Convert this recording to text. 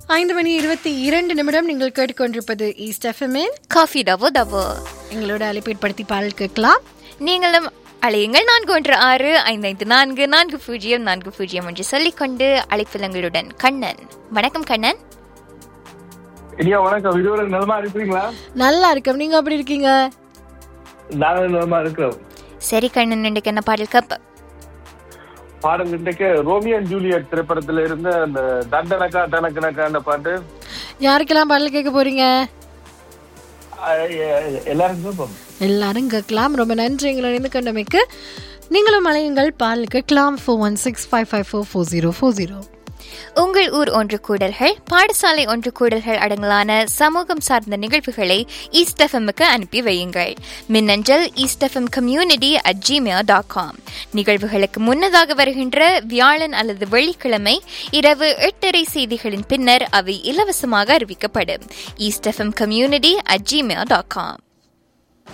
ஐந்து மணி இருபத்தி இரண்டு நிமிடம் நீங்கள் கேட்டுக்கொண்டிருப்பது ஈஸ்ட் எஃப்எம்என் காஃபி டபோ டபோ எங்களோட அழைப்பேற்படுத்தி பாடல் கேட்கலாம் நீங்களும் அழையுங்கள் நான்கு ஒன்று ஆறு ஐந்து ஐந்து நான்கு நான்கு பூஜ்ஜியம் நான்கு பூஜ்ஜியம் என்று சொல்லிக்கொண்டு அழைப்பிலங்களுடன் கண்ணன் வணக்கம் கண்ணன் ஐயா வணக்கம் இருவரும் நலமா இருக்கிறீங்களா நல்லா இருக்கோம் நீங்க எப்படி இருக்கீங்க நானும் நலமா இருக்கிறோம் சரி கண்ணன் இன்றைக்கு என்ன பாடல் கப் பாடல் இன்றைக்கு ரோமியோ அண்ட் ஜூலியட் திரைப்படத்துல இருந்து அந்த தண்டனக்கா டனக்கனக்கான பாட்டு யாருக்கெல்லாம் பாடல் கேட்க போறீங்க அஹ், எ- எல்லாருக்கும் விருப்பம். எல்லாரும் கேட்கலாம் ரொம்ப நன்றி எங்களை இணைந்து கொண்டமைக்கு நீங்களும் அலையுங்கள் பாடல் கேட்கலாம் four one six five five four four zero four zero உங்கள் ஊர் ஒன்று கூடல்கள் பாடசாலை ஒன்று கூடல்கள் அடங்கலான சமூகம் சார்ந்த நிகழ்வுகளை ஈஸ்ட் எஃப்எம்முக்கு அனுப்பி வையுங்கள் மின்னஞ்சல் East FM community at Gmail dot com நிகழ்வுகளுக்கு முன்னதாக வருகின்ற வியாழன் அல்லது வெள்ளிக்கிழமை இரவு எட்டரை செய்திகளின் பின்னர் அவை இலவசமாக அறிவிக்கப்படும் East FM community at Gmail dot com